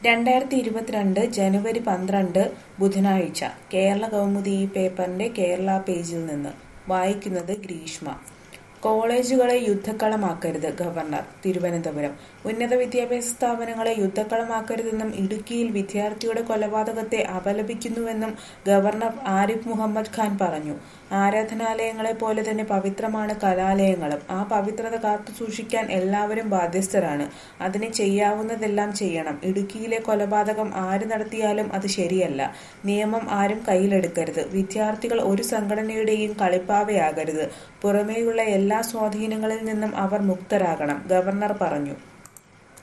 രണ്ടായിരത്തി ഇരുപത്തിരണ്ട് ജനുവരി പന്ത്രണ്ട് ബുധനാഴ്ച കേരള കൗമുദി ഈ പേപ്പറിന്റെ കേരള പേജിൽ നിന്ന് വായിക്കുന്നത് ഗ്രീഷ്മ കോളേജുകളെ യുദ്ധക്കളമാക്കരുത് ഗവർണർ തിരുവനന്തപുരം ഉന്നത വിദ്യാഭ്യാസ സ്ഥാപനങ്ങളെ യുദ്ധക്കളമാക്കരുതെന്നും ഇടുക്കിയിൽ വിദ്യാർത്ഥിയുടെ കൊലപാതകത്തെ അപലപിക്കുന്നുവെന്നും ഗവർണർ ആരിഫ് മുഹമ്മദ് ഖാൻ പറഞ്ഞു ആരാധനാലയങ്ങളെ പോലെ തന്നെ പവിത്രമാണ് കലാലയങ്ങളും ആ പവിത്രത കാത്തുസൂക്ഷിക്കാൻ എല്ലാവരും ബാധ്യസ്ഥരാണ് അതിന് ചെയ്യാവുന്നതെല്ലാം ചെയ്യണം ഇടുക്കിയിലെ കൊലപാതകം ആര് നടത്തിയാലും അത് ശരിയല്ല നിയമം ആരും കയ്യിലെടുക്കരുത് വിദ്യാർത്ഥികൾ ഒരു സംഘടനയുടെയും കളിപ്പാവയാകരുത് പുറമേയുള്ള എല്ലാ സ്വാധീനങ്ങളിൽ നിന്നും അവർ മുക്തരാകണം ഗവർണർ പറഞ്ഞു